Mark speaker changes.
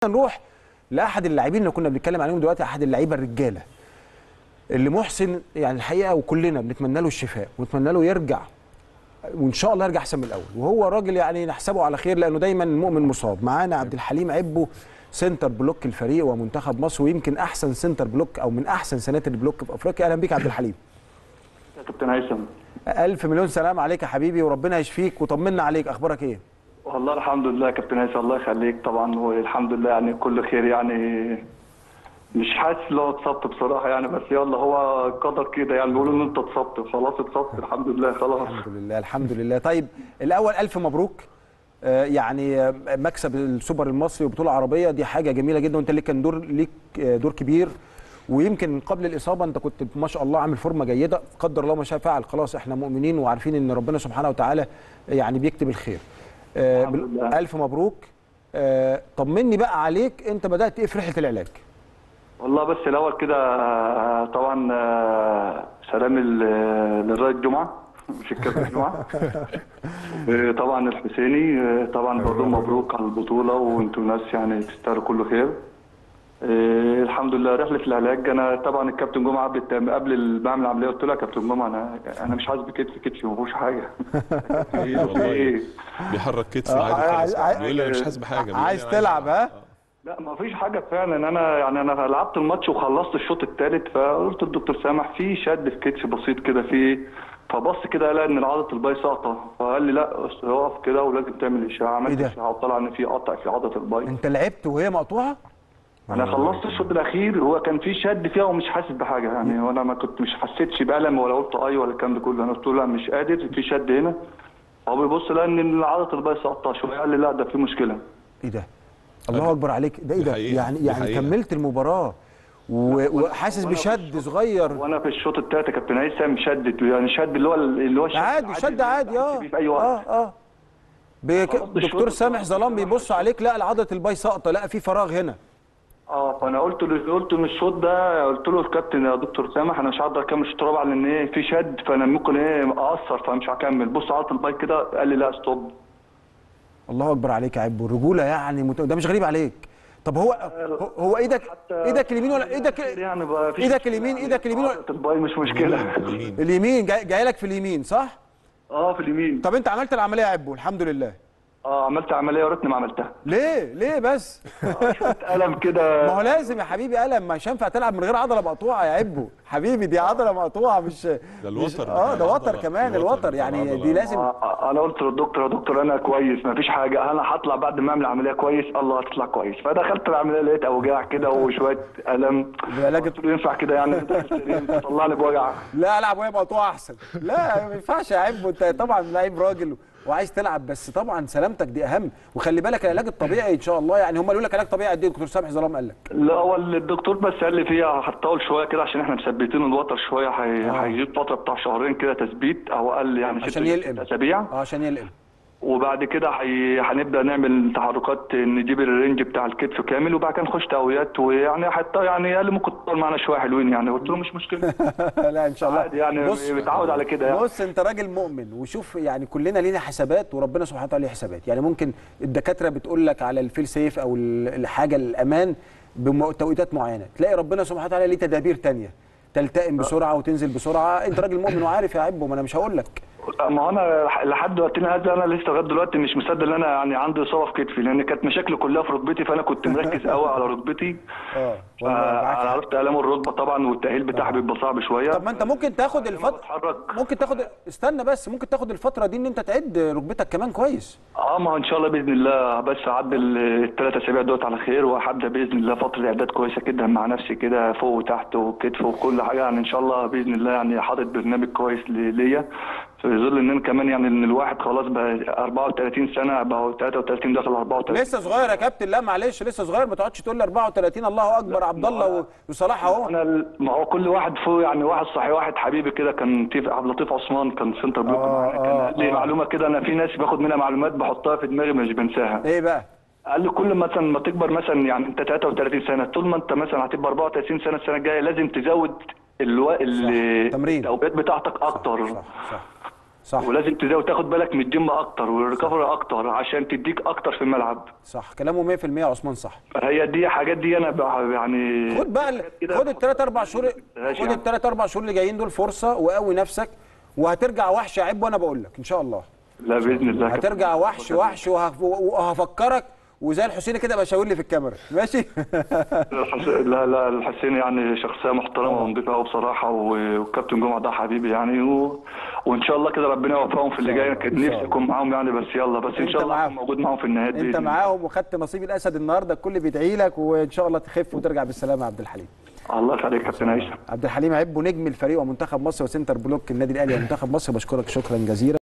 Speaker 1: نروح لاحد اللاعبين اللي كنا بنتكلم عليهم دلوقتي احد اللعيبه الرجاله اللي محسن يعني الحقيقه وكلنا بنتمنى له الشفاء ونتمنى له يرجع وان شاء الله يرجع احسن من الاول وهو راجل يعني نحسبه على خير لانه دايما المؤمن مصاب معانا عبد الحليم عبو سنتر بلوك الفريق ومنتخب مصر ويمكن احسن سنتر بلوك او من احسن سناتر البلوك في افريقيا اهلا بيك يا عبد الحليم
Speaker 2: يا كابتن هيثم
Speaker 1: الف مليون سلام عليك يا حبيبي وربنا يشفيك وطمنا عليك اخبارك ايه
Speaker 2: والله الحمد لله يا كابتن هيثم الله يخليك طبعا والحمد لله يعني كل خير يعني مش حاسس لو اتصبت بصراحه يعني بس يلا هو قدر كده يعني بيقولوا ان انت اتصبت خلاص اتصبت الحمد لله خلاص
Speaker 1: الحمد لله الحمد لله طيب الاول الف مبروك آه، يعني آه، مكسب السوبر المصري وبطوله عربيه دي حاجه جميله جدا وانت ليك كان دور ليك آه، دور كبير ويمكن قبل الاصابه انت كنت ما شاء الله عامل فورمه جيده قدر الله ما شاء فعل خلاص احنا مؤمنين وعارفين ان ربنا سبحانه وتعالى يعني بيكتب الخير آه،
Speaker 2: الحمد
Speaker 1: بال-
Speaker 2: لله.
Speaker 1: الف مبروك آه، طمني بقى عليك انت بدات ايه في رحله العلاج
Speaker 2: والله بس الاول كده آه، طبعا آه، سلام ال- للرائد جمعه مش الكابتن جمعه آه، طبعا الحسيني آه، طبعا بقول لهم مبروك على البطوله وانتوا ناس يعني تستاهلوا كل خير آه، الحمد لله رحله العلاج انا طبعا الكابتن جمعه قبل التم- قبل ما اعمل العمليه قلت له يا كابتن جمعه انا انا مش حاسس بكتفي كتفي ما فيهوش حاجه
Speaker 3: ايه والله
Speaker 2: ايه
Speaker 3: بيحرك كتفه
Speaker 1: آه،
Speaker 3: عادي خالص
Speaker 1: عايز-
Speaker 3: بيقول لي انا مش حاسس بحاجه بيقول لي
Speaker 1: عايز
Speaker 3: أنا
Speaker 1: تلعب،
Speaker 3: ألعب.
Speaker 1: ها؟
Speaker 2: لا ما فيش حاجه فعلا انا يعني انا لعبت الماتش وخلصت الشوط الثالث فقلت للدكتور سامح في شد في كتفي بسيط كده في فبص كده لقى ان عضله الباي ساقطه فقال لي لا أصل اقف كده ولازم تعمل اشعه عملت
Speaker 1: إيه ده؟
Speaker 2: اشعه وطلع ان في قطع في عضله الباي
Speaker 1: انت لعبت وهي مقطوعه
Speaker 2: انا خلصت الشوط الاخير هو كان في شد فيها ومش حاسس بحاجه يعني وانا ما كنت مش حسيتش بالم ولا قلت اي ولا الكلام ده كله انا قلت له لا مش قادر في شد هنا هو بيبص لقى ان عضله الباي ساقطه شويه قال لي لا ده في مشكله
Speaker 1: ايه ده الله اكبر عليك ده ايه
Speaker 3: دي
Speaker 1: ده
Speaker 3: حقيقة،
Speaker 1: يعني
Speaker 3: دي
Speaker 1: يعني
Speaker 3: حقيقة.
Speaker 1: كملت المباراه و- وحاسس
Speaker 2: وأنا في
Speaker 1: بشد صغير
Speaker 2: وانا في الشوط الثالث يا كابتن هيثم شدت يعني شد اللي هو اللي هو الشد
Speaker 1: عادي شد عادي اه
Speaker 2: بيه في اي وقت
Speaker 1: اه اه بك...
Speaker 2: خلاص الشوط
Speaker 1: دكتور سامح
Speaker 2: الثالث
Speaker 1: ظلام بيبص عليك لا عضله الباي ساقطه لا في فراغ هنا
Speaker 2: اه فانا قلت له قلت له الشوط ده قلت له الكابتن يا دكتور سامح انا مش هقدر اكمل الشوط الرابع لان ايه في شد فانا ممكن ايه اقصر فمش هكمل بص عضله الباي كده قال لي لا ستوب
Speaker 1: الله اكبر عليك يا عبو الرجوله يعني مت... ده مش غريب عليك طب هو هو- هو ايدك ايدك اليمين ولا ايدك
Speaker 2: يعني بقى فيش
Speaker 1: ايدك اليمين ايدك اليمين ولا
Speaker 2: عضله الباي مش مشكله
Speaker 3: اليمين.
Speaker 1: اليمين جاي, جاي لك في اليمين صح
Speaker 2: اه في اليمين
Speaker 1: طب انت عملت العمليه يا عبو الحمد لله
Speaker 2: اه عملت عمليه وريتني ما عملتها
Speaker 1: ليه ليه بس
Speaker 2: الم كده
Speaker 1: ما هو لازم يا حبيبي ألم مش هينفع تلعب من غير عضله مقطوعه يا عبو حبيبي دي عضله مقطوعه مش
Speaker 3: ده
Speaker 1: مش-
Speaker 3: الوتر
Speaker 1: اه ده
Speaker 3: بتاع
Speaker 1: وتر
Speaker 3: العضلة.
Speaker 1: كمان
Speaker 3: الوتر
Speaker 1: الوتر
Speaker 3: بتاع
Speaker 1: يعني
Speaker 3: العضلة.
Speaker 1: دي لازم
Speaker 2: آه، انا قلت للدكتور يا دكتور انا كويس ما فيش حاجه انا هطلع بعد ما اعمل عمليه كويس الله هتطلع كويس فدخلت العمليه لقيت اوجاع كده وشويه الم
Speaker 1: بعلاج-
Speaker 2: قلت له ينفع كده يعني طلعني بوجع
Speaker 1: لا العب وهي مقطوعه احسن لا ما ينفعش يا عبو انت طبعا لعيب راجل وعايز تلعب بس طبعا سلامتك دي اهم وخلي بالك العلاج الطبيعي ان شاء الله يعني هم قالوا لك علاج طبيعي قد ايه دكتور سامح ظلام قال لك
Speaker 2: لا هو الدكتور بس قال لي فيها هتطول شويه كده عشان احنا مثبتين الوتر شويه هي-
Speaker 1: آه.
Speaker 2: هيجيب فتره بتاع شهرين كده تثبيت او قال لي يعني ست
Speaker 1: عشان يلقم.
Speaker 2: اسابيع
Speaker 1: اه عشان يلقم
Speaker 2: وبعد كده هي- هنبدا نعمل تحركات نجيب الرينج بتاع الكتف كامل وبعد كده نخش تقويات ويعني حتى يعني قال لي ممكن تطول معانا شويه حلوين يعني قلت له مش مشكله
Speaker 1: لا ان شاء الله
Speaker 2: عادي يعني متعود على كده يعني
Speaker 1: بص انت راجل مؤمن وشوف يعني كلنا لينا حسابات وربنا سبحانه وتعالى ليه حسابات يعني ممكن الدكاتره بتقول لك على الفيل سيف او ال- الحاجه الامان بتوقيتات معينه تلاقي ربنا سبحانه وتعالى ليه تدابير تانية تلتئم بسرعه وتنزل بسرعه انت راجل مؤمن وعارف يا عبو ما انا مش هقول لك
Speaker 2: ما هو انا لحد وقتنا هذا انا لسه لغايه دلوقتي مش مصدق ان انا يعني عندي اصابه في كتفي لان كانت مشاكلي كلها في ركبتي فانا كنت مركز قوي على ركبتي
Speaker 1: اه
Speaker 2: آه، انا عرفت الام الركبه طبعا والتاهيل بتاعها بيبقى صعب شويه
Speaker 1: طب ما انت ممكن تاخد الفتره
Speaker 2: بتحرك
Speaker 1: ممكن تاخد استنى بس ممكن تاخد الفتره دي ان انت تعد ركبتك كمان كويس
Speaker 2: اه ما هو ان شاء الله باذن الله بس اعدي الثلاث اسابيع دوت على خير وهبدا باذن الله فتره اعداد كويسه كده مع نفسي كده فوق وتحت وكتف وكل حاجه يعني ان شاء الله باذن الله يعني حاطط برنامج كويس ل- ليا في ظل ان انا كمان يعني ان الواحد خلاص بقى 34 سنه بقى 33 داخل 34
Speaker 1: لسه صغير يا كابتن لا معلش لسه صغير ما تقعدش تقول لي 34 الله اكبر عبد الله و- وصلاح اهو
Speaker 2: انا ال- ما هو كل واحد فوق يعني واحد صحي واحد حبيبي كده كان لطيف عبد اللطيف عثمان كان سنتر بلوك
Speaker 1: آه،
Speaker 2: معانا كان
Speaker 1: آه،
Speaker 2: قال لي
Speaker 1: آه.
Speaker 2: معلومه كده انا في ناس باخد منها معلومات بحطها في دماغي مش بنساها
Speaker 1: ايه بقى
Speaker 2: قال لي كل مثلا ما تكبر مثلا يعني انت 33 سنه طول ما انت مثلا هتبقى 34 سنه السنه الجايه لازم تزود الو... ال-
Speaker 1: تمرين.
Speaker 2: الاوقات بتاعتك اكتر
Speaker 1: صح صح صح
Speaker 2: ولازم تزود تاخد بالك من الجيم اكتر والريكفري اكتر عشان تديك اكتر في الملعب
Speaker 1: صح كلامه 100% يا عثمان صح
Speaker 2: هي دي حاجات دي انا بقى يعني
Speaker 1: خد بقى ال-
Speaker 2: كده
Speaker 1: خد الثلاث اربع شهور
Speaker 2: ماشي
Speaker 1: خد
Speaker 2: يعني.
Speaker 1: الثلاث اربع شهور اللي جايين دول فرصه وقوي نفسك وهترجع وحش يا عيب وانا بقول لك ان شاء الله
Speaker 2: لا باذن الله
Speaker 1: هترجع وحش وحش وهف- وهفكرك وزي الحسيني كده ابقى شاور لي في الكاميرا ماشي
Speaker 2: الحس- لا لا الحسين يعني شخصيه محترمه ونضيفه قوي بصراحه و- والكابتن جمعه ده حبيبي يعني و... وان شاء الله كده ربنا يوفقهم في اللي جاي كان نفسي اكون معاهم يعني بس يلا بس ان
Speaker 1: أنت
Speaker 2: شاء الله
Speaker 1: معاهم.
Speaker 2: اكون موجود معاهم في النهايات
Speaker 1: انت
Speaker 2: بإذن الله.
Speaker 1: معاهم وخدت نصيب الاسد النهارده الكل بيدعي لك وان شاء الله تخف وترجع بالسلامه يا عبد الحليم
Speaker 2: الله يخليك يا كابتن هيثم
Speaker 1: عبد الحليم عبو نجم الفريق ومنتخب مصر وسنتر بلوك النادي الاهلي ومنتخب مصر بشكرك شكرا جزيلا